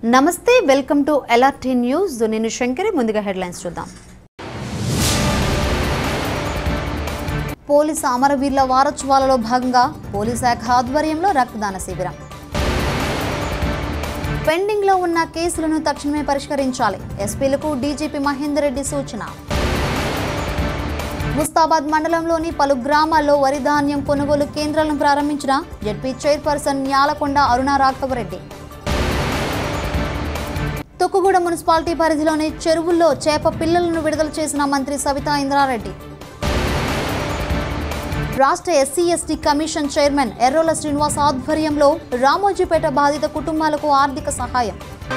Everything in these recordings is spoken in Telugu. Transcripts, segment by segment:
నమస్తే వెల్కమ్ టు ఎల్ఆర్టీ న్యూస్ నేను శంకరి ముందుగా హెడ్లైన్స్ చూద్దాం పోలీసు అమరవీరుల వారోత్సవాలలో భాగంగా పోలీస్ శాఖ ఆధ్వర్యంలో రక్తదాన శిబిరం పెండింగ్లో ఉన్న కేసులను తక్షణమే పరిష్కరించాలి ఎస్పీలకు డీజీపీ మహేందర్ రెడ్డి సూచన ముస్తాబాద్ మండలంలోని పలు గ్రామాల్లో వరి ధాన్యం కొనుగోలు కేంద్రాలను ప్రారంభించిన ZP chairperson Nyalakonda Aruna Raghava Reddy Tukkuguda municipality పరిధిలోని చెరువుల్లో చేప పిల్లలను విడుదల చేసిన మంత్రి సవితా ఇంద్రారెడ్డి రాష్ట్ర SC ST commission chairman Errolla Srinivas ఆధ్వర్యంలో రామోజీపేట బాధిత కుటుంబాలకు ఆర్థిక సహాయం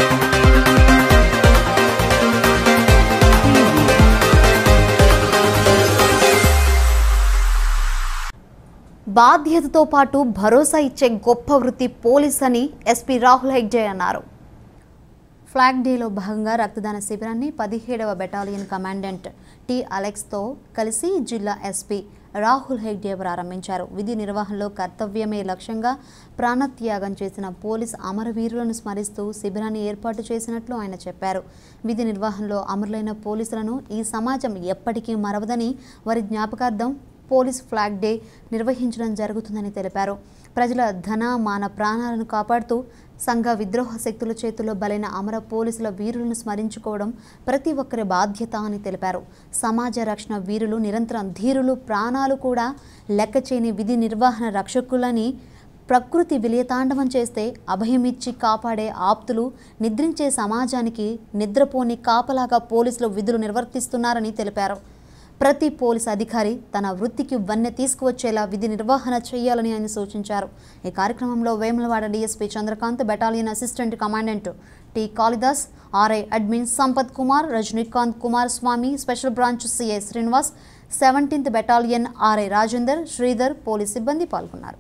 బాధ్యతతో పాటు భరోసా ఇచ్చే గొప్ప వృత్తి పోలీస్ అని ఎస్పీ రాహుల్ హెగ్డే అన్నారు ఫ్లాగ్ డేలో భాగంగా రక్తదాన శిబిరాన్ని పదిహేడవ బెటాలియన్ కమాండెంట్ టి అలెక్స్తో కలిసి జిల్లా ఎస్పీ రాహుల్ హెగ్డే ప్రారంభించారు విధి నిర్వహణలో కర్తవ్యమే లక్ష్యంగా ప్రాణత్యాగం చేసిన పోలీస్ అమరవీరులను స్మరిస్తూ శిబిరాన్ని ఏర్పాటు చేసినట్లు ఆయన చెప్పారు విధి నిర్వహణలో అమరులైన పోలీసులను ఈ సమాజం ఎప్పటికీ మరవదని వారి జ్ఞాపకార్థం పోలీస్ ఫ్లాగ్ డే నిర్వహించడం జరుగుతుందని తెలిపారు ప్రజల ధన మాన ప్రాణాలను కాపాడుతూ సంఘ విద్రోహ శక్తుల చేతుల్లో బలైన అమర పోలీసుల వీరులను స్మరించుకోవడం ప్రతి ఒక్కరి బాధ్యత అని తెలిపారు సమాజ రక్షణ వీరులు నిరంతరం ధీరులు ప్రాణాలు కూడా లెక్క చేయని విధి నిర్వహణ రక్షకులని ప్రకృతి విలయతాండవం చేస్తే అభయమిచ్చి కాపాడే ఆప్తులు నిద్రించే సమాజానికి నిద్రపోని కాపలాగా పోలీసులు విధులు నిర్వర్తిస్తున్నారని తెలిపారు ప్రతి పోలీస్ అధికారి తన వృత్తికి వన్నె తీసుకువచ్చేలా విధి నిర్వహణ చేయాలని ఆయన సూచించారు ఈ కార్యక్రమంలో Vemulawada DSP Chandrakanth battalion assistant commandant T Kalidas RI admin Sampath Kumar Rajinikanth Kumar Swamy special branch CI Srinivas seventeenth battalion RI Rajender Sridhar police సిబ్బంది పాల్గొన్నారు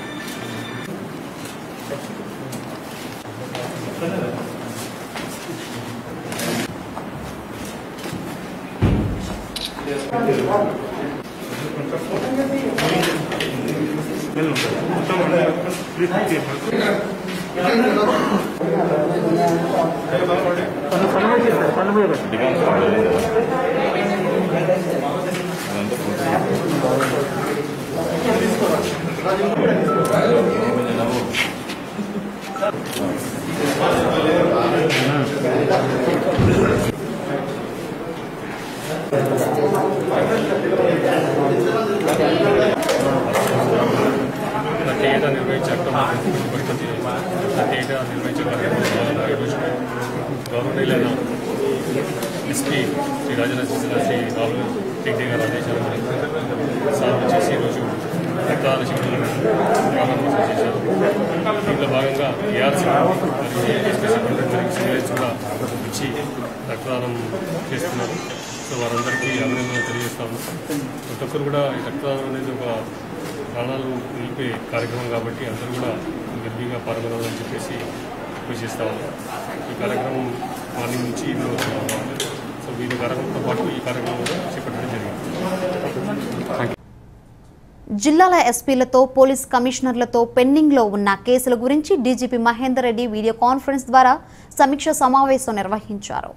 ప్రతి ఏటా నిర్వహించే అక్టోబర్ పద్ధతి ప్రతి ఏటా నిర్వహించే కార్యక్రమంలో ఈరోజు గౌరవనీయులైన ఎస్పీ శ్రీ రాజనరసింహ శ్రీ రాహుల్ హెగ్డే గారు ఆదేశాల మేరకు సార్ వచ్చేసి ఈరోజు రక్తదాన శిబిరాలను ప్రారంభోత్సవం చేశారు దీంట్లో భాగంగా ఏఆర్సీ మరియు ఏఎస్పీ సిబ్బంది మరియు సివిల్స్ కూడా ఇచ్చి రక్తదానం చేస్తున్నారు సో వారందరికీ అభినందనలు తెలియజేస్తాము ప్రతి ఒక్కరు కూడా ఈ రక్తదానం అనేది ఒక ప్రాణాలు నిలిపే కార్యక్రమం కాబట్టి అందరూ కూడా గర్భిగా పాల్గొనాలని చెప్పేసి రిక్వెస్ట్ చేస్తా ఉన్నాం ఈ కార్యక్రమం మార్నింగ్ నుంచి ఇప్పుడు సో వీరి కార్యక్రమంతో పాటు ఈ కార్యక్రమం కూడా చేపట్టడం జరిగింది జిల్లాల ఎస్పీలతో పోలీస్ కమిషనర్లతో పెండింగ్లో ఉన్న కేసుల గురించి DGP Mahender Reddy video conference ద్వారా సమీక్ష సమావేశం నిర్వహించారు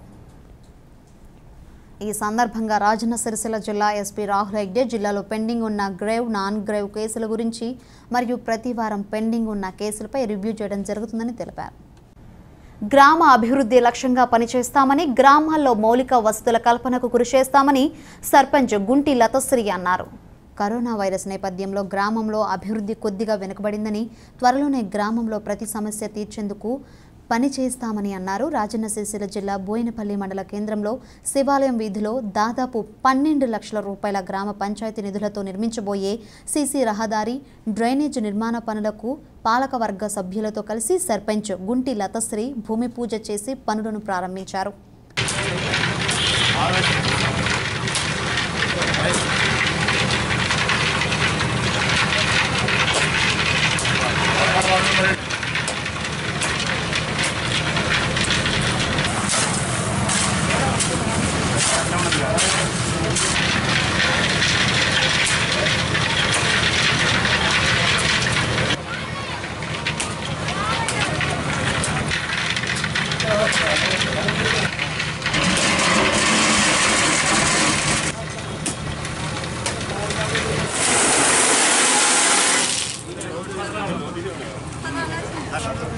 ఈ సందర్భంగా రాజన్న సిరిసిల్ల జిల్లా ఎస్పీ రాహుల్ హెగ్డే జిల్లాలో పెండింగ్ ఉన్న గ్రేవ్ నాన్ గ్రేవ్ కేసుల గురించి మరియు ప్రతి వారం పెండింగ్ ఉన్న కేసులపై రివ్యూ చేయడం జరుగుతుందని తెలిపారు గ్రామ అభివృద్ధి లక్ష్యంగా పనిచేస్తామని గ్రామాల్లో మౌలిక వసతుల కల్పనకు కృషి చేస్తామని సర్పంచ్ గుంటి లతశ్రీ అన్నారు కరోనా వైరస్ నేపథ్యంలో గ్రామంలో అభివృద్ధి కొద్దిగా వెనుకబడిందని త్వరలోనే గ్రామంలో ప్రతి సమస్య తీర్చేందుకు పని చేస్తామని అన్నారు రాజన్న సిరిసిల్ల జిల్లా బోయినపల్లి మండల కేంద్రంలో శివాలయం వీధిలో దాదాపు పన్నెండు లక్షల రూపాయల గ్రామ పంచాయతీ నిధులతో నిర్మించబోయే సీసీ రహదారి డ్రైనేజ్ నిర్మాణ పనులకు పాలకవర్గ సభ్యులతో కలిసి సర్పంచ్ గుంటి లతశ్రీ భూమి పూజ చేసి పనులను ప్రారంభించారు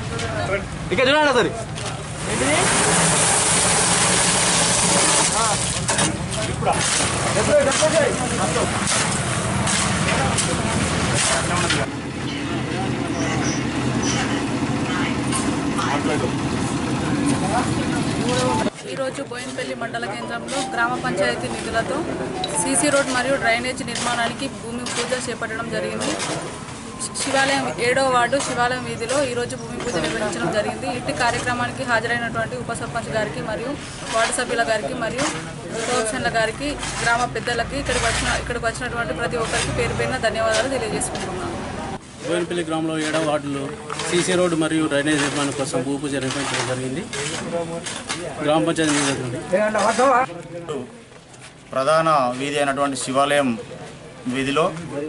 ఇక్కడ చూడండి సరే ఈరోజు బోయినపల్లి మండల కేంద్రంలో గ్రామ పంచాయతీ నిధులతో సీసీ రోడ్ మరియు డ్రైనేజ్ నిర్మాణానికి భూమి పూజ చేపట్టడం జరిగింది శివాలయం ఏడో వార్డు శివాలయం వీధిలో ఈరోజు భూమి పూజ నిర్వహించడం జరిగింది ఇట్టి కార్యక్రమానికి హాజరైనటువంటి ఉప సర్పంచ్ గారికి మరియు వార్డు సభ్యుల గారికి మరియు కోఆప్షన్ల గారికి గ్రామ పెద్దలకి ఇక్కడికి వచ్చిన ఇక్కడికి వచ్చినటువంటి ప్రతి ఒక్కరికి పేరు పేరున ధన్యవాదాలు తెలియజేసుకుంటున్నాను బోయినపల్లి గ్రామంలో ఏడవ వార్డులో సీసీ రోడ్డు మరియు డ్రైనేజ్ నిర్మాణం కోసం భూ పూజ నిర్వహించడం జరిగింది గ్రామ పంచాయతీ నిధుల నుండి ప్రధాన వీధి అయినటువంటి శివాలయం వీధిలో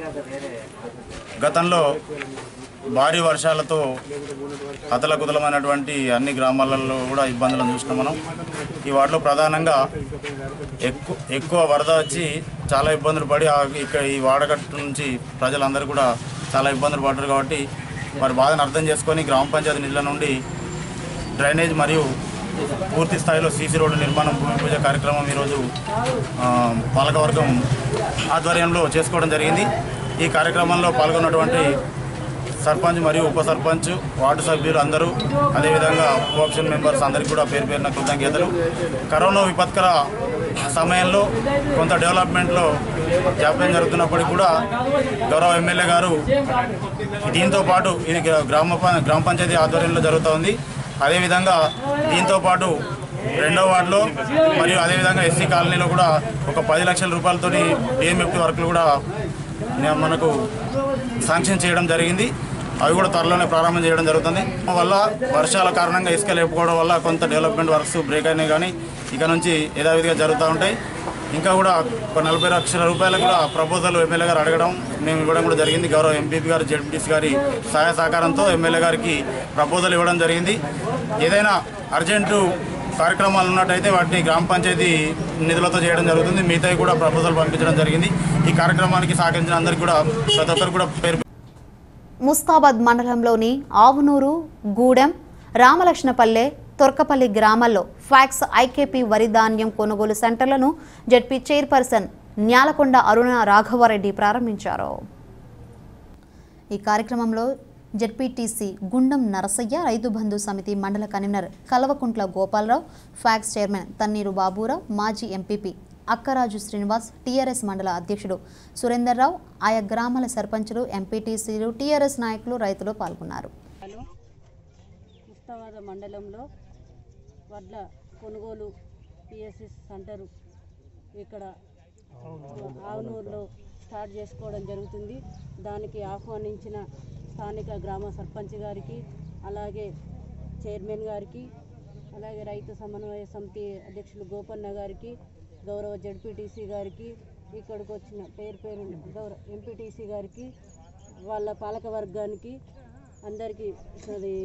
గతంలో భారీ వర్షాలతో అతలకుతలమైనటువంటి అన్ని గ్రామాలలో కూడా ఇబ్బందులను చూసినాం మనం ఈ వార్డులో ప్రధానంగా ఎక్కువ ఎక్కువ వరద వచ్చి చాలా ఇబ్బందులు పడి ఆ ఇక్కడ ఈ వాడగట్టు నుంచి ప్రజలందరూ కూడా చాలా ఇబ్బందులు పడ్డారు కాబట్టి వారి బాధను అర్థం చేసుకొని గ్రామ పంచాయతీ నిధుల నుండి డ్రైనేజ్ మరియు పూర్తి స్థాయిలో సీసీ రోడ్డు నిర్మాణం భూమి పూజ కార్యక్రమం ఈరోజు ఆ, పాలకవర్గం ఆధ్వర్యంలో చేసుకోవడం జరిగింది ఈ కార్యక్రమంలో పాల్గొన్నటువంటి సర్పంచ్ మరియు ఉప సర్పంచ్ వార్డు సభ్యులు అందరూ అదేవిధంగా కోఆప్షన్ మెంబర్స్ అందరికీ కూడా పేరు పేరున కృతజ్ఞతలు కరోనా విపత్కర సమయంలో కొంత డెవలప్మెంట్లో జాప్యం జరుగుతున్నప్పటికీ కూడా గౌరవ ఎమ్మెల్యే గారు దీంతో పాటు ఇది గ్రామ ప- గ్రామ పంచాయతీ ఆధ్వర్యంలో జరుగుతోంది అదేవిధంగా దీంతో పాటు రెండో వార్డులో మరియు అదేవిధంగా ఎస్సీ కాలనీలో కూడా ఒక పది లక్షల రూపాయలతో డిఎంఎఫ్టీ వర్కులు కూడా నే- మనకు శాంక్షన్ చేయడం జరిగింది అవి కూడా త్వరలోనే ప్రారంభం చేయడం జరుగుతుంది వల్ల వర్షాల కారణంగా ఇసుక లేపుకోవడం వల్ల కొంత డెవలప్మెంట్ వర్క్స్ బ్రేక్ అయినాయి కానీ ఇక నుంచి యథావిధిగా జరుగుతూ ఉంటాయి ఇంకా కూడా ఒక నలభై లక్షల రూపాయలు కూడా ప్రపోజల్ ఎమ్మెల్యే గారు అడగడం మేము ఇవ్వడం కూడా జరిగింది గౌరవ ఎంపీపీ గారు జెడ్పీటీసీ గారి సహాయ సహకారంతో ఎమ్మెల్యే గారికి ప్రపోజల్ ఇవ్వడం జరిగింది ఏదైనా అర్జెంటు కార్యక్రమాలు ఉన్నట్టయితే వాటిని గ్రామ పంచాయతీ నిధులతో చేయడం జరుగుతుంది మిగతాయి కూడా ప్రపోజల్ పంపించడం జరిగింది ఈ కార్యక్రమానికి సహకరించిన అందరికీ కూడా ప్రతి ఒక్కరు కూడా పేరు ముస్తాబాద్ మండలంలోని ఆవునూరు గూడెం రామలక్ష్మపల్లె తొర్కపల్లి గ్రామాల్లో ఫ్యాక్స్ ఐకేపీ వరి ధాన్యం కొనుగోలు సెంటర్లను జడ్పీ చైర్పర్సన్ న్యాలకొండ అరుణ రాఘవారెడ్డి ప్రారంభించారు ఈ కార్యక్రమంలో జడ్పీటీసీ గుండం నరసయ్య రైతు బంధు సమితి మండల convener Kalvakuntla Gopala Rao PACS chairman Tanneeru Baburao మాజీ ఎంపీపీ అక్కరాజు శ్రీనివాస్ టీఆర్ఎస్ మండల అధ్యక్షుడు సురేందర్రావు ఆయా గ్రామాల సర్పంచులు ఎంపీటీసీలు టీఆర్ఎస్ నాయకులు రైతులు పాల్గొన్నారు ముస్తాబాద్ మండలంలో వడ్ల కొనుగోలు పిఎస్ఎస్ సెంటరు ఇక్కడ ఆవునూరులో స్టార్ట్ చేసుకోవడం జరుగుతుంది దానికి ఆహ్వానించిన స్థానిక గ్రామ సర్పంచ్ గారికి అలాగే చైర్మన్ గారికి అలాగే రైతు సమన్వయ సమితి అధ్యక్షులు గోపన్న గారికి గౌరవ జడ్పీటీసీ గారికి ఇక్కడికి వచ్చిన పేరు పేరు గౌరవ ఎంపీటీసీ గారికి వాళ్ళ పాలక వర్గానికి అందరికీ అది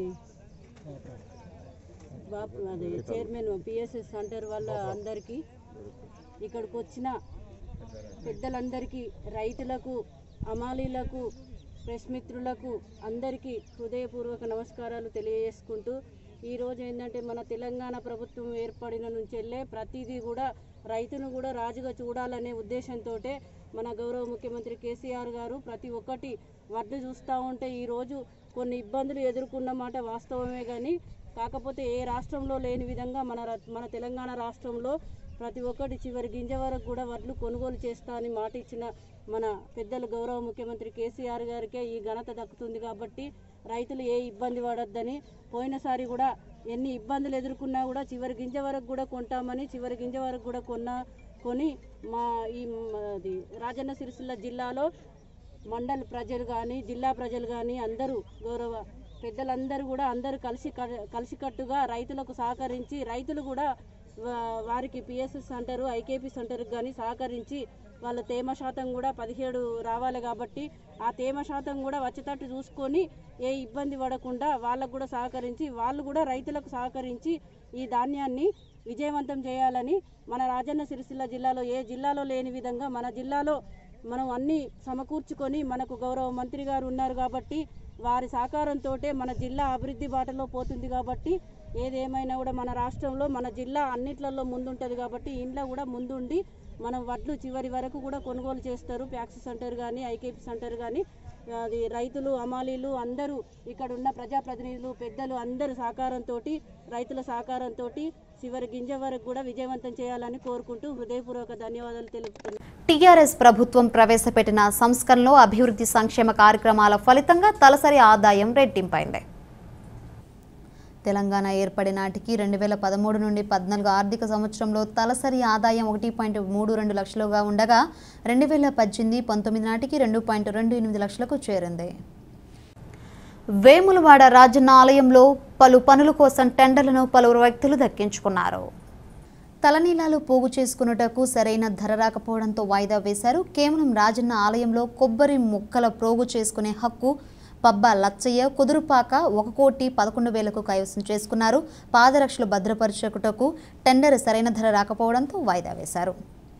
బాపు అది చైర్మన్ పిఎస్ఎస్ సెంటర్ వల్ల అందరికీ ఇక్కడికి వచ్చిన పెద్దలందరికీ రైతులకు అమాలీలకు ప్రెస్ మిత్రులకు అందరికీ హృదయపూర్వక నమస్కారాలు తెలియజేసుకుంటూ ఈరోజు ఏంటంటే మన తెలంగాణ ప్రభుత్వం ఏర్పడిన నుంచి వెళ్ళే ప్రతిదీ కూడా రైతును కూడా రాజుగా చూడాలనే ఉద్దేశంతో మన గౌరవ ముఖ్యమంత్రి కేసీఆర్ గారు ప్రతి ఒక్కటి వడ్లు చూస్తూ ఉంటే ఈరోజు కొన్ని ఇబ్బందులు ఎదుర్కొన్న మాట వాస్తవమే కానీ కాకపోతే ఏ రాష్ట్రంలో లేని విధంగా మన రా- మన తెలంగాణ రాష్ట్రంలో ప్రతి ఒక్కటి చివరి గింజ వరకు కూడా వడ్లు కొనుగోలు చేస్తా అని మాట ఇచ్చిన మన పెద్దలు గౌరవ ముఖ్యమంత్రి కేసీఆర్ గారికే ఈ ఘనత దక్కుతుంది కాబట్టి రైతులు ఏ ఇబ్బంది పడొద్దని పోయినసారి కూడా ఎన్ని ఇబ్బందులు ఎదుర్కొన్నా కూడా చివరి గింజ వరకు కూడా కొంటామని చివరి గింజ వరకు కూడా కొన్నా కొని మా ఈ మ- అది రాజన్న సిరిసిల్ల జిల్లాలో మండల ప్రజలు కానీ జిల్లా ప్రజలు కానీ అందరూ గౌరవ పెద్దలందరూ కూడా అందరూ కలిసి క- కలిసికట్టుగా రైతులకు సహకరించి రైతులు కూడా వా- వారికి పిఎస్ఎస్ సెంటరు ఐకేపీ సెంటర్కి కానీ సహకరించి వాళ్ళ తేమ శాతం కూడా పదిహేడు రావాలి కాబట్టి ఆ తేమ శాతం కూడా వచ్చేటట్టు చూసుకొని ఏ ఇబ్బంది పడకుండా వాళ్ళకు కూడా సహకరించి వాళ్ళు కూడా రైతులకు సహకరించి ఈ ధాన్యాన్ని విజయవంతం చేయాలని మన రాజన్న సిరిసిల్ల జిల్లాలో ఏ జిల్లాలో లేని విధంగా మన జిల్లాలో మనం అన్ని సమకూర్చుకొని మనకు గౌరవ మంత్రి గారు ఉన్నారు కాబట్టి వారి సహకారంతో మన జిల్లా అభివృద్ధి బాటలో పోతుంది కాబట్టి ఏదేమైనా కూడా మన రాష్ట్రంలో మన జిల్లా అన్నిట్లలో ముందుంటుంది కాబట్టి ఇంట్లో కూడా ముందుండి మనం వడ్లు చివరి వరకు కూడా కొనుగోలు చేస్తారు ప్యాక్స్ సెంటర్ కానీ ఐకేపీ సెంటర్ కానీ అది రైతులు అమాలీలు అందరూ ఇక్కడ ఉన్న ప్రజాప్రతినిధులు పెద్దలు అందరు సహకారంతో రైతుల సహకారంతో చివరి గింజ వరకు కూడా విజయవంతం చేయాలని కోరుకుంటూ హృదయపూర్వక ధన్యవాదాలు తెలుపుతున్నాను టీఆర్ఎస్ ప్రభుత్వం ప్రవేశపెట్టిన సంస్కరణలో అభివృద్ధి సంక్షేమ కార్యక్రమాల ఫలితంగా తలసరి ఆదాయం రెట్టింపైంది తెలంగాణ ఏర్పడి నాటికి రెండు వేల పదమూడు నుండి పద్నాలుగు ఆర్థిక సంవత్సరంలో తలసరి ఆదాయం ఒకటి పాయింట్ మూడు రెండు లక్షలుగా ఉండగా రెండు వేల పద్దెనిమిది పంతొమ్మిది నాటికి రెండు పాయింట్ రెండు ఎనిమిది లక్షలకు చేరింది వేములవాడ రాజన్న ఆలయంలో పలు పనుల కోసం టెండర్లను పలువురు వ్యక్తులు దక్కించుకున్నారు తలనీలాలు పోగు చేసుకున్నటకు సరైన ధర రాకపోవడంతో వాయిదా వేశారు కేవలం రాజన్న ఆలయంలో కొబ్బరి ముక్కల ప్రోగు చేసుకునే హక్కు పబ్బ లచ్చయ్య కుదురుపాక ఒక కోటి పదకొండు వేలకు కైవసం చేసుకున్నారు పాదరక్షలు భద్రపరచుటకు టెండర్ సరైన ధర రాకపోవడంతో వాయిదా వేశారు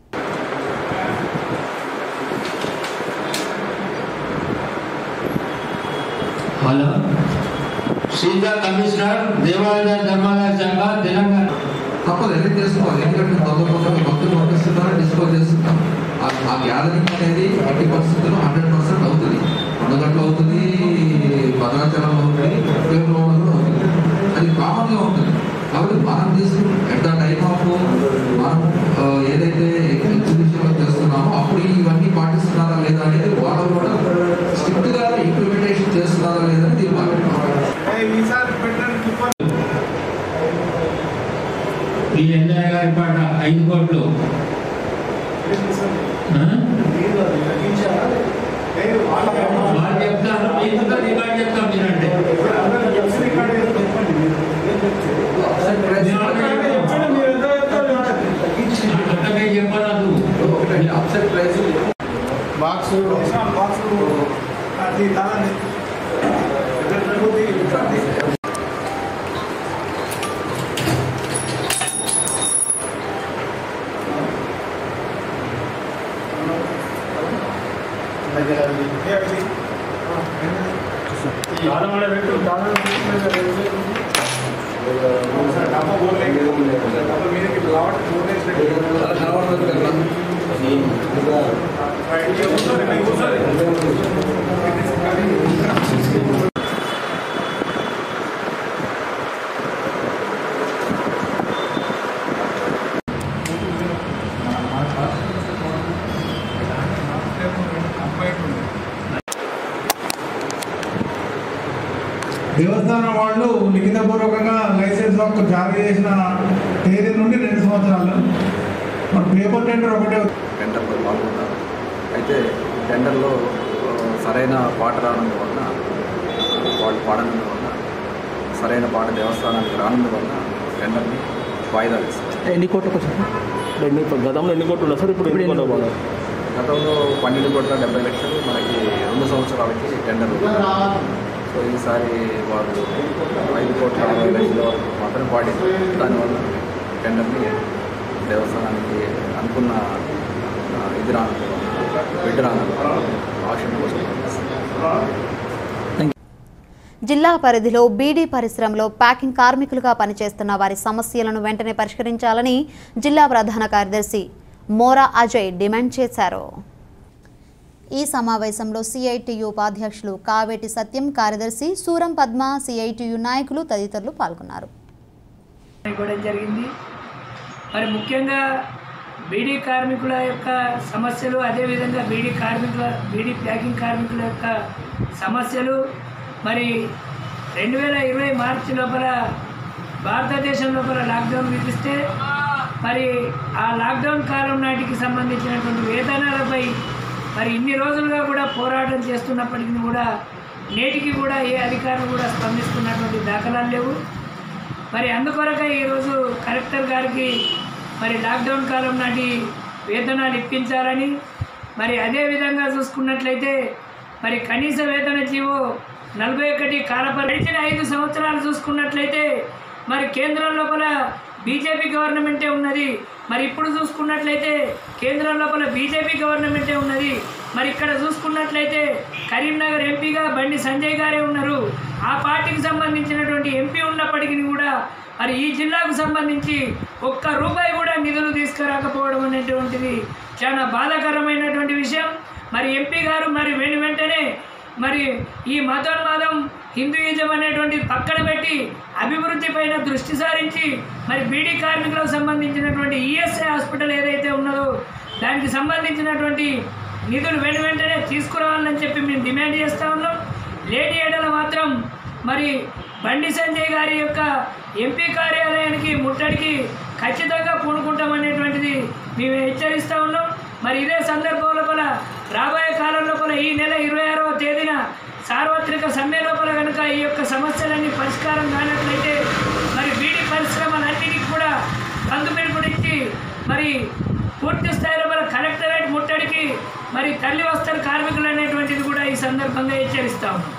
హలో శ్రీధర్ కమిషనర్ దేవాలయ ధర్మాలయ శాఖ తెలంగాణ తప్పదు ఎందుకు చేసుకోవాలి ఎందుకంటే తొందర తొందరగా భక్తులు పంపిస్తున్నారు డిస్పోజ్ చేస్తున్నాం ఆ- ఆ గ్యాదరింగ్ అనేది ఎట్టి పరిస్థితుల్లో హండ్రెడ్ పర్సెంట్ అవుతుంది కొండగట్లో అవుతుంది భద్రాచలం అవుతుంది ఫిబ్రవరిలో అవుతుంది అది కామన్గా ఉంటుంది కాబట్టి మనం తీసుకుని ఎట్ ద టైమ్ ఆఫ్ మనం ఆ, ఏదైతే ఎగ్జిబిషన్లో చేస్తున్నామో అప్పుడు ఇవన్నీ పాటిస్తున్నారా లేదా అనేది వాళ్ళు కూడా స్ట్రిక్ట్ గా ఇంప్లిమెంటేషన్ చేస్తున్నారా లేదా అనేది తీర్మానించాలి ఈ ఎన్ఐ గారి పాట ఐదు కోట్లు ఆ? వాళ్ళు చెప్తారు మీకు కూడా రికార్డ్ చెప్తాం మీరంటే అంతకే చెప్పరాదు అప్సెట్ ప్రైస్ దేవస్థానం వాళ్ళు లిఖితపూర్వకంగా లైసెన్స్ హక్కు జారీ చేసిన తేదీ నుండి రెండు సంవత్సరాలు మన పేపర్ టెండర్ ఒకటే టెండర్లో పాల్గొన్నారు అయితే టెండర్లో ఆ, సరైన పాట రానందు వలన వాళ్ళు పాడనందు వలన సరైన పాట దేవస్థానానికి రానందు వలన టెండర్ని వాయిదా వేస్తారు ఎన్ని కోట్లకు సార్ ఎన్ని గతంలో ఎన్ని కోట్లు సార్ ఇప్పుడు ఎన్ని కోట్లు పడ్డాయి? గతంలో పన్నెండు కోట్ల డెబ్బై లక్షలు మనకి రెండు సంవత్సరాలకి టెండర్ ఉంది. సో ఈసారి వాళ్ళు ఐదు కోట్ల అరవై లక్షల వరకు మాత్రమే పాడింది దానివల్ల టెండర్ని దేవస్థానానికి అనుకున్న ఆ, ఇది రానందు వలన బిడ్ రానందు వలన ఆప్షన్ కోసం జిల్లా పరిధిలో బీడీ పరిశ్రమలో ప్యాకింగ్ కార్మికులుగా పనిచేస్తున్న వారి సమస్యలను వెంటనే పరిష్కరించాలని జిల్లా ప్రధాన కార్యదర్శి మోరా అజయ్ డిమాండ్ చేశారు ఈ సమావేశంలో సిఐటియు ఉపాధ్యక్షులు కావేటి సత్యం కార్యదర్శి సూరం పద్మ సిఐటియు నాయకులు తదితరులు పాల్గొన్నారు ఇవ్వడం జరిగింది మరి ముఖ్యంగా బీడీ కార్మికుల యొక్క సమస్యలు అదేవిధంగా బీడీ కార్మికుల బీడీ ప్యాకింగ్ కార్మికుల యొక్క సమస్యలు మరి రెండు వేల ఇరవై మార్చి లోపల భారతదేశం లోపల లాక్డౌన్ విధిస్తే మరి ఆ లాక్డౌన్ కాలం నాటికి సంబంధించినటువంటి వేతనాలపై మరి ఇన్ని రోజులుగా కూడా పోరాటం చేస్తున్నప్పటికీ కూడా నేటికి కూడా ఏ అధికారులు కూడా స్పందిస్తున్నటువంటి దాఖలాలు లేవు మరి అందుకొరకై ఈరోజు కలెక్టర్ గారికి మరి లాక్డౌన్ కాలం నాటి వేతనాలు ఇప్పించాలని మరి అదే విధంగా చూసుకున్నట్లయితే మరి కనీస వేతన జీవో నలభై ఒకటి కాలపరి గడిచిన ఐదు సంవత్సరాలు చూసుకున్నట్లయితే మరి కేంద్రం లోపల బీజేపీ గవర్నమెంటే ఉన్నది మరి ఇప్పుడు చూసుకున్నట్లయితే కేంద్రం లోపల బీజేపీ గవర్నమెంటే ఉన్నది మరి ఇక్కడ చూసుకున్నట్లయితే కరీంనగర్ ఎంపీగా బండి సంజయ్ గారే ఉన్నారు ఆ పార్టీకి సంబంధించినటువంటి ఎంపీ ఉన్నప్పటికీ కూడా మరి ఈ జిల్లాకు సంబంధించి ఒక్క రూపాయి కూడా నిధులు తీసుకురాకపోవడం అనేటువంటిది చాలా బాధాకరమైనటువంటి విషయం మరి ఎంపీ గారు మరి వెను వెంటనే మరి ఈ మతోన్మాదం హిందూయిజం అనేటువంటి పక్కన పెట్టి అభివృద్ధి పైన దృష్టి సారించి మరి బీడీ కార్మికులకు సంబంధించినటువంటి ఈఎస్ఐ హాస్పిటల్ ఏదైతే ఉన్నదో దానికి సంబంధించినటువంటి నిధులు వెను వెంటనే తీసుకురావాలని చెప్పి మేము డిమాండ్ చేస్తూ ఉన్నాం లేడీ ఏడల మాత్రం మరి బండి సంజయ్ గారి యొక్క ఎంపీ కార్యాలయానికి ముట్టడికి ఖచ్చితంగా పూనుకుంటామనేటువంటిది మేము హెచ్చరిస్తూ ఉన్నాం మరి ఇదే సందర్భం లోపల రాబోయే కాలం లోపల ఈ నెల ఇరవై ఆరవ తేదీన సార్వత్రిక సమ్మె లోపల కనుక ఈ యొక్క సమస్యలన్నీ పరిష్కారం కానట్లయితే మరి బీడీ పరిశ్రమలన్నిటికీ కూడా కందుమిడుపుడిచ్చి మరి పూర్తి స్థాయిలో మన కలెక్టరేట్ ముట్టడికి మరి తల్లి వస్తారు కార్మికులు అనేటువంటిది కూడా ఈ సందర్భంగా హెచ్చరిస్తా ఉన్నాం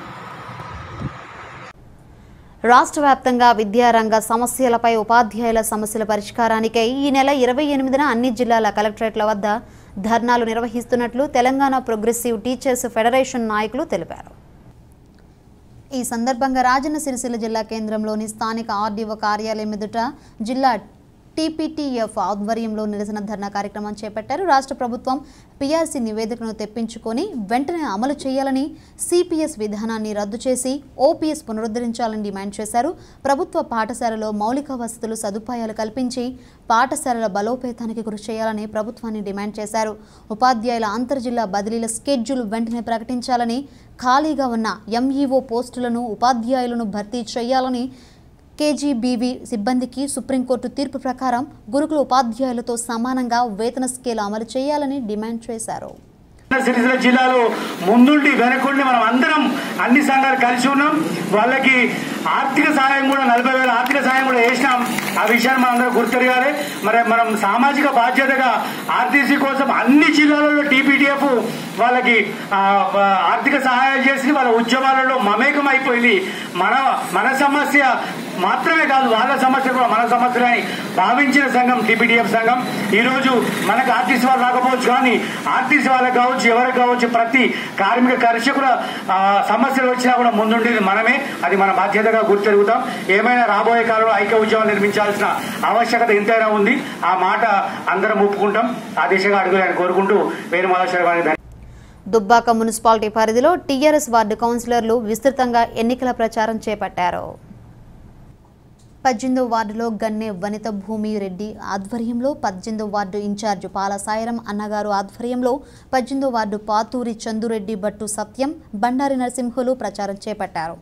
రాష్ట్ర వ్యాప్తంగా విద్యారంగ సమస్యలపై ఉపాధ్యాయుల సమస్యల పరిష్కారానికై ఈ నెల ఇరవై ఎనిమిదిన అన్ని జిల్లాల కలెక్టరేట్ల వద్ద ధర్నాలు నిర్వహిస్తున్నట్లు తెలంగాణ ప్రోగ్రెసివ్ టీచర్స్ ఫెడరేషన్ నాయకులు తెలిపారు ఈ సందర్భంగా రాజన్న సిరిసిల్ల జిల్లా కేంద్రంలోని స్థానిక ఆర్డీఓ కార్యాలయం ఎదుట జిల్లా టీపీటీఎఫ్ ఆధ్వర్యంలో నిరసన ధర్నా కార్యక్రమం చేపట్టారు రాష్ట్ర ప్రభుత్వం పీఆర్సీ నివేదికను తెప్పించుకొని వెంటనే అమలు చేయాలని సిపిఎస్ విధానాన్ని రద్దు చేసి ఓపీఎస్ పునరుద్ధరించాలని డిమాండ్ చేశారు ప్రభుత్వ పాఠశాలలో మౌలిక వసతులు సదుపాయాలు కల్పించి పాఠశాలల బలోపేతానికి కృషి చేయాలని ప్రభుత్వాన్ని డిమాండ్ చేశారు ఉపాధ్యాయుల అంతర్జిల్లా బదిలీల స్కెడ్యూల్ వెంటనే ప్రకటించాలని ఖాళీగా ఉన్న ఎంఈఓ పోస్టులను ఉపాధ్యాయులను భర్తీ చేయాలని కేజీబీవీ సిబ్బందికి సుప్రీంకోర్టు తీర్పు ప్రకారం గురుకుల ఉపాధ్యాయులతో సమానంగా వేతన స్కేల్ అమలు చేయాలని డిమాండ్ చేశారు సిరిసిల్ల జిల్లాలో ముందుండి వెనకుండి మనం అందరం అన్ని సంఘాలు కలిసి ఉన్నాం వాళ్ళకి ఆర్థిక సహాయం కూడా నలభై వేల ఆర్థిక సహాయం కూడా వేసినాం ఆ విషయాన్ని మనం అందరం గుర్తెరగాలి మరి మనం సామాజిక బాధ్యతగా ఆర్టీసీ కోసం అన్ని జిల్లాలలో టీపీటీఎఫ్ వాళ్ళకి ఆ, ఆ, ఆర్థిక సహాయం చేసి వాళ్ళ ఉద్యమాలలో మమేకం అయిపోయింది మన మన సమస్య మాత్రమే కాదు వాళ్ళ సమస్య కూడా మన సమస్యలని భావించిన సంఘం టీపీటీఎఫ్ సంఘం ఈ రోజు మనకు ఆర్టీసీ వాళ్ళు రాకపోవచ్చు కానీ ఆర్టీసీ వాళ్ళకి కావచ్చు ఎవరికి కావచ్చు ప్రతి కార్మిక కర్షకుల ఆ, సమస్యలు వచ్చినా కూడా ముందుండేది మనమే అది మన బాధ్యతగా గుర్తెరుగుతాం ఏమైనా రాబోయే కాలంలో ఐక్య ఉద్యమం నిర్మించాల్సిన ఆవశ్యకత ఎంతైనా ఉంది ఆ మాట అందరం ఒప్పుకుంటాం ఆ దిశగా అడుగులని కోరుకుంటూ వేరు మాధవ దుబ్బాక మున్సిపాలిటీ పరిధిలో టీఆర్ఎస్ వార్డు కౌన్సిలర్లు విస్తృతంగా ఎన్నికల ప్రచారం చేపట్టారు పద్దెనిమిదో వార్డులో గన్నె వనిత భూమి రెడ్డి ఆధ్వర్యంలో పద్దెనిమిదో వార్డు ఇన్ఛార్జ్ పాల సాయిరం అన్నగారు ఆధ్వర్యంలో పద్దెనిమిదో వార్డు పాతూరి చందురెడ్డి భట్టు సత్యం బండారి నరసింహులు ప్రచారం చేపట్టారు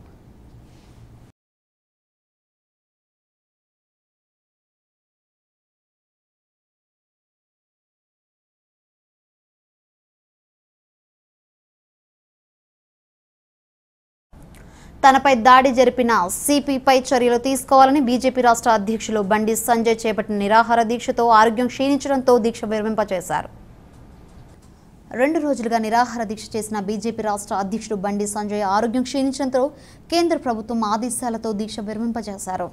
తనపై దాడి జరిపిన సిపిపై చర్యలు తీసుకోవాలని బీజేపీ రాష్ట్ర అధ్యక్షులు బండి సంజయ్ చేపట్టిన నిరాహార దీక్షతో ఆరోగ్యం క్షీణించడంతో దీక్ష విరమింపచేశారు రెండు రోజులుగా నిరాహార దీక్ష చేసిన బీజేపీ రాష్ట్ర అధ్యక్షుడు బండి సంజయ్ ఆరోగ్యం క్షీణించడంతో కేంద్ర ప్రభుత్వం ఆదేశాలతో దీక్ష విరమింపజేశారు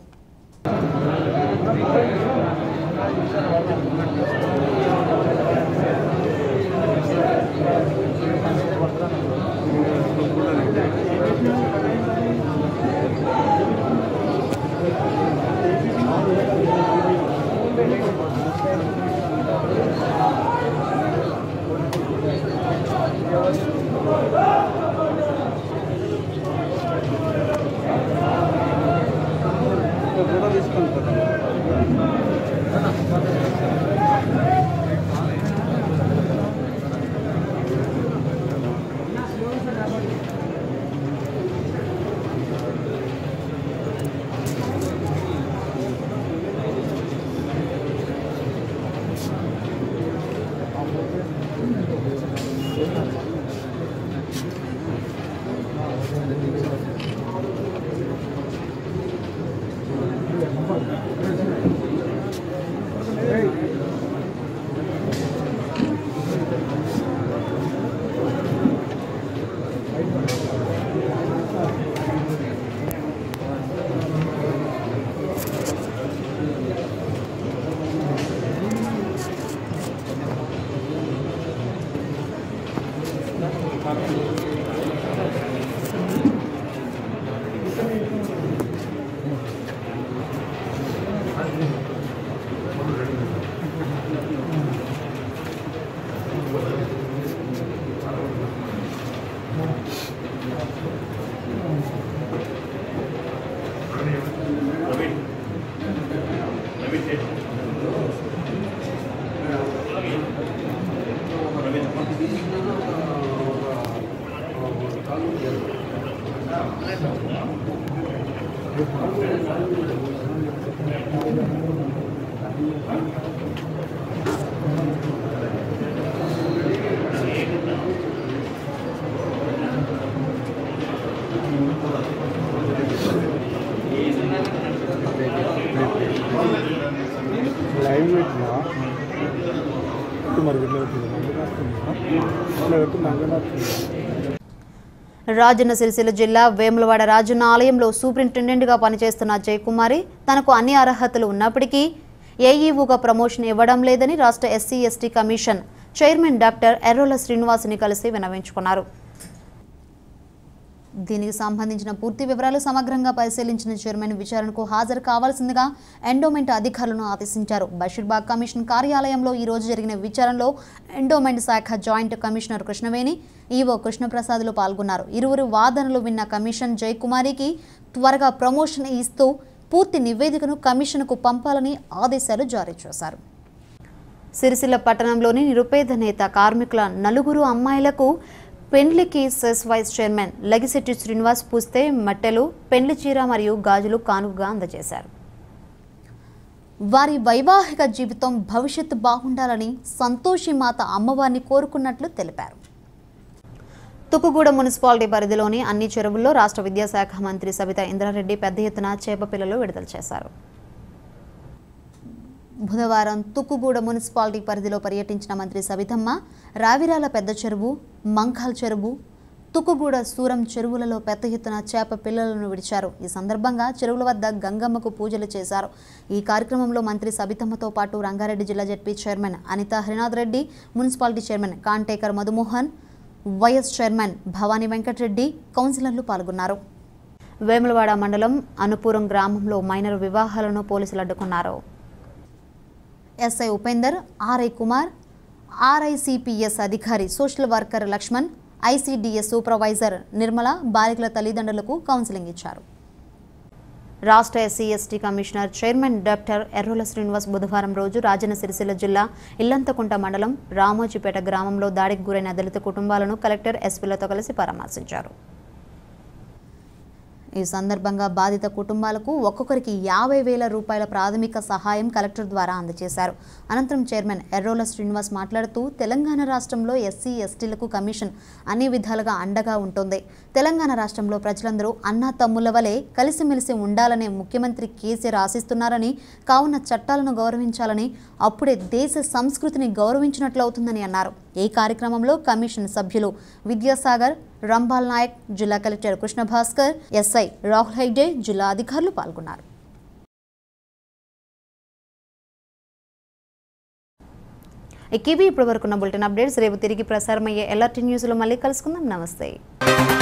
పెట్టు మరి ఇట్లా పెట్టు ఇట్లా పెట్టు మంగళ రాజన్న సిరిసిల్ల జిల్లా వేములవాడ రాజన్న ఆలయంలో సూపరింటెండెంట్గా పనిచేస్తున్న జయకుమారి తనకు అన్ని అర్హతలు ఉన్నప్పటికీ ఏఈఓగా ప్రమోషన్ ఇవ్వడం లేదని రాష్ట్ర SC ST commission chairman doctor Errolla శ్రీనివాసుని కలిసి వినవించుకున్నారు దీనికి సంబంధించిన పూర్తి వివరాలు సమగ్రంగా పరిశీలించిన చైర్మన్ విచారణకు హాజరు కావాల్సిందిగా ఎండోమెంట్ అధికారులను ఆదేశించారు బషీర్బాగ్ కమిషన్ కార్యాలయంలో ఈ రోజు జరిగిన విచారణలో ఎండోమెంట్ శాఖ జాయింట్ కమిషనర్ కృష్ణవేణి ఈవో కృష్ణప్రసాద్లు పాల్గొన్నారు ఇరువురు వాదనలు విన్న కమిషన్ జయకుమారికి త్వరగా ప్రమోషన్ ఇస్తూ పూర్తి నివేదికను కమిషన్కు పంపాలని ఆదేశాలు జారీ చేశారు సిరిసిల్ల పట్టణంలోని నిరుపేద నేత కార్మికుల నలుగురు అమ్మాయిలకు పెండ్లికి CESS vice chairman Lagishetti Srinivas పూస్తే మట్టెలు పెండ్లి చీర మరియు గాజులు కానుకగా అందజేశారు వారి వైవాహిక జీవితం భవిష్యత్తు బాగుండాలని సంతోషి మాత అమ్మవారిని కోరుకున్నట్లు తెలిపారు తుకుగూడ మున్సిపాలిటీ పరిధిలోని అన్ని చెరువుల్లో రాష్ట్ర విద్యాశాఖ మంత్రి సబితా ఇంద్రారెడ్డి పెద్ద ఎత్తున చేప పిల్లలు విడుదల చేశారు బుధవారం తుక్కుగూడ మున్సిపాలిటీ పరిధిలో పర్యటించిన మంత్రి సవితమ్మ రావిరాల పెద్ద చెరువు మంఖాల్ చెరువు తుక్కుగూడ సూరం చెరువులలో పెద్ద ఎత్తున చేప పిల్లలను విడిచారు ఈ సందర్భంగా చెరువుల వద్ద గంగమ్మకు పూజలు చేశారు ఈ కార్యక్రమంలో మంత్రి సబితమ్మతో పాటు రంగారెడ్డి జిల్లా ZP chairman Anitha Harinath Reddy municipality chairman Kantekar Madhumohan vice chairman Bhavani Venkata Reddy కౌన్సిలర్లు పాల్గొన్నారు వేములవాడ మండలం అనుపురం గ్రామంలో మైనర్ వివాహాలను పోలీసులు అడ్డుకున్నారు SI Upender RI Kumar RICPS అధికారి social worker Lakshman ICDS supervisor Nirmala బాలికల తల్లిదండ్రులకు కౌన్సిలింగ్ ఇచ్చారు రాష్ట్ర SC ST commissioner chairman doctor Errolla Srinivas బుధవారం రోజు రాజన్న సిరిసిల్ల జిల్లా ఇల్లంతకుంట మండలం రామోజీపేట గ్రామంలో దాడికి గురైన దళిత కుటుంబాలను కలెక్టర్ ఎస్పీలతో కలిసి పరామర్శించారు ఈ సందర్భంగా బాధిత కుటుంబాలకు ఒక్కొక్కరికి యాభై వేల రూపాయల ప్రాథమిక సహాయం కలెక్టర్ ద్వారా అందజేశారు అనంతరం చైర్మన్ ఎర్రోల శ్రీనివాస్ మాట్లాడుతూ తెలంగాణ రాష్ట్రంలో ఎస్సీ ఎస్టీలకు కమిషన్ అన్ని విధాలుగా అండగా ఉంటుంది తెలంగాణ రాష్ట్రంలో ప్రజలందరూ అన్నా తమ్ముల వలె కలిసిమెలిసి ఉండాలనే ముఖ్యమంత్రి కేసీఆర్ ఆశిస్తున్నారని కావున చట్టాలను గౌరవించాలని అప్పుడే దేశ సంస్కృతిని గౌరవించినట్లవుతుందని అన్నారు ఈ కార్యక్రమంలో కమిషన్ సభ్యులు విద్యాసాగర్ రంభాల్ నాయక్ జిల్లా కలెక్టర్ కృష్ణ భాస్కర్ ఎస్ఐ రాహుల్ హైడే జిల్లా అధికారులు పాల్గొన్నారు ఇకివి ఇప్పటి వరకున్న బులెటిన్ అప్డేట్స్ రేపు తిరిగి ప్రసారమయ్యే ఎల్ఆర్టీ న్యూస్లో మళ్ళీ కలుసుకుందాం నమస్తే